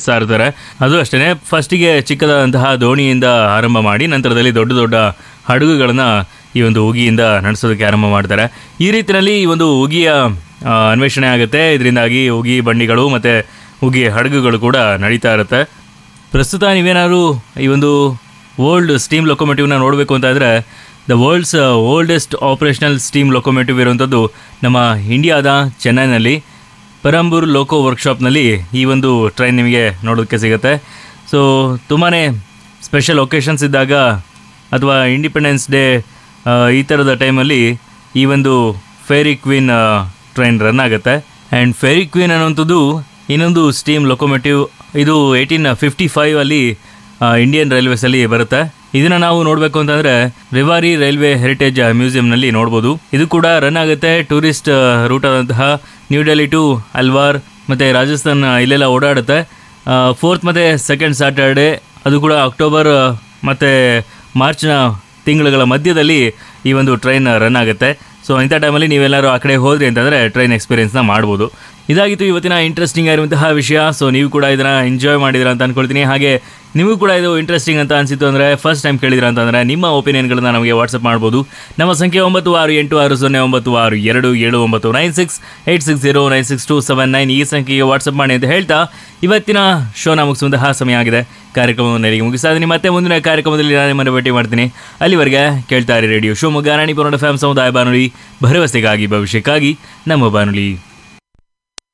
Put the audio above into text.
ನಡೆಸ್ತಾ ಇರ್ತಾರೆ ಅದು ಅಷ್ಟೇ ಫಸ್ಟಿಗೆ ಚಿಕ್ಕದಾದಂತಹ ದೋಣಿಯಿಂದ ಆರಂಭ ಮಾಡಿ ನಂತರದಲ್ಲಿ ದೊಡ್ಡ ದೊಡ್ಡ ಹಡಗುಗಳನ್ನು ಈ ಒಂದು ಉಗಿಯಿಂದ ನಡೆಸೋದಕ್ಕೆ ಆರಂಭ ಮಾಡ್ತಾರೆ ಈ ರೀತಿಯಲ್ಲಿ ಈ ಒಂದು ಉಗಿಯ ಆ, ಅನ್ವೇಷಣೆ ಆಗುತ್ತೆ ಇದರಿಂದಾಗಿ ಉಗಿ ಬಂಡಿಗಳು ಮತ್ತು ಉಗಿ ಹಡಗುಗಳು ಕೂಡ ನಡೀತಾ ಇರುತ್ತೆ ಪ್ರಸ್ತುತ ನೀವೇನಾದ್ರು ಈ ಒಂದು ಓಲ್ಡ್ ಸ್ಟೀಮ್ ಲೊಕೊಮೋಟಿವ್ನ ನೋಡಬೇಕು ಅಂತ ಇದ್ರೆ the world's oldest operational steam locomotive ಇರುವಂಥದ್ದು ನಮ್ಮ ಇಂಡಿಯಾದ ಚೆನ್ನೈನಲ್ಲಿ ಪರಂಬೂರ್ ಲೋಕೋ ವರ್ಕ್ಶಾಪ್ನಲ್ಲಿ ಈ ಒಂದು ಟ್ರೈನ್ ನಿಮಗೆ ನೋಡೋದಕ್ಕೆ ಸಿಗುತ್ತೆ ಸೊ ತುಂಬಾ ಸ್ಪೆಷಲ್ ಒಕೇಶನ್ಸ್ ಇದ್ದಾಗ ಅಥವಾ ಇಂಡಿಪೆಂಡೆನ್ಸ್ ಡೇ ಈ ಥರದ ಟೈಮಲ್ಲಿ ಈ ಒಂದು ಫೇರಿ ಕ್ವೀನ್ ಟ್ರೈನ್ ರನ್ ಆಗುತ್ತೆ ಆ್ಯಂಡ್ ಫೇರಿ ಕ್ವೀನ್ ಅನ್ನುವಂಥದ್ದು ಇನ್ನೊಂದು ಸ್ಟೀಮ್ ಲೊಕೊಮೋಟಿವ್ ಇದು ಏಯ್ಟೀನ್ ಫಿಫ್ಟಿ ಫೈವ್ ಅಲ್ಲಿ ಇಂಡಿಯನ್ ರೈಲ್ವೇಸಲ್ಲಿ ಬರುತ್ತೆ ಇದನ್ನ ನಾವು ನೋಡಬೇಕು ಅಂತಂದ್ರೆ ರಿವಾರಿ ರೈಲ್ವೆ ಹೆರಿಟೇಜ್ ಮ್ಯೂಸಿಯಂನಲ್ಲಿ ನೋಡ್ಬೋದು ಇದು ಕೂಡ ರನ್ ಆಗುತ್ತೆ ಟೂರಿಸ್ಟ್ ರೂಟ್ ಆದಂತಹ ನ್ಯೂ ಡೆಲ್ಲಿ ಟು ಅಲ್ವಾರ್ ಮತ್ತು ರಾಜಸ್ಥಾನ್ ಇಲ್ಲೆಲ್ಲ ಓಡಾಡುತ್ತೆ ಫೋರ್ತ್ ಮತ್ತು ಸೆಕೆಂಡ್ ಸ್ಯಾಟರ್ಡೆ ಅದು ಕೂಡ ಅಕ್ಟೋಬರ್ ಮತ್ತು ಮಾರ್ಚ್ನ ತಿಂಗಳುಗಳ ಮಧ್ಯದಲ್ಲಿ ಈ ಒಂದು ಟ್ರೈನ್ ರನ್ ಆಗುತ್ತೆ ಸೊ ಇಂಥ ಟೈಮಲ್ಲಿ ನೀವೆಲ್ಲರೂ ಆ ಕಡೆ ಹೋದ್ರಿ ಅಂತಂದರೆ ಟ್ರೈನ್ ಎಕ್ಸ್ಪೀರಿಯನ್ಸ್ನ ಮಾಡ್ಬೋದು ಇದಾಗಿತ್ತು ಇವತ್ತಿನ ಇಂಟ್ರೆಸ್ಟಿಂಗ್ ಆಗಿರುವಂತಹ ವಿಷಯ ಸೊ ನೀವು ಕೂಡ ಇದನ್ನು ಎಂಜಾಯ್ ಮಾಡಿದಿರ ಅಂತ ಅನ್ಕೊಳ್ತೀನಿ ಹಾಗೆ ನಿಮಗೂ ಕೂಡ ಇದು ಇಂಟ್ರೆಸ್ಟಿಂಗ್ ಅಂತ ಅನಿಸಿತ್ತು ಅಂದರೆ ಫಸ್ಟ್ ಟೈಮ್ ಕೇಳಿದಿರ ಅಂತಂದರೆ ನಿಮ್ಮ ಒಪಿನಿಯನ್ಗಳನ್ನ ನಮಗೆ ವಾಟ್ಸಪ್ ಮಾಡ್ಬೋದು ನಮ್ಮ ಸಂಖ್ಯೆ ಒಂಬತ್ತು ಆರು ಎಂಟು ಆರು ಸೊನ್ನೆ ಒಂಬತ್ತು ಆರು ಎರಡು ಏಳು ಒಂಬತ್ತು nine six eight six zero nine six two seven nine ಈ ಸಂಖ್ಯೆಗೆ ವಾಟ್ಸಪ್ ಮಾಡಿ ಅಂತ ಹೇಳ್ತಾ ಇವತ್ತಿನ ಶೋನ ಮುಗಿಸುವಂತಹ ಸಮಯ ಆಗಿದೆ ಕಾರ್ಯಕ್ರಮವನ್ನು ಇಲ್ಲಿಗೆ ಮುಗಿಸ್ತಾ ಇದ್ದೀನಿ ಮತ್ತೆ ಮುಂದಿನ ಕಾರ್ಯಕ್ರಮದಲ್ಲಿ ನಾನು ನಿಮ್ಮನ್ನು ಭೇಟಿ ಮಾಡ್ತೀನಿ ಅಲ್ಲಿವರೆಗೆ ಕೇಳ್ತಾ ಇರಿ ರೇಡಿಯೋ ಶಿವಮೊಗ್ಗ ರಾಣಿಪುರ ಫ್ಯಾಮ್ ಸಮುದಾಯ ಬಾನುಲಿ ಭರವಸೆಗಾಗಿ ಭವಿಷ್ಯಕ್ಕಾಗಿ ನಮ್ಮ ಬಾನುಲಿ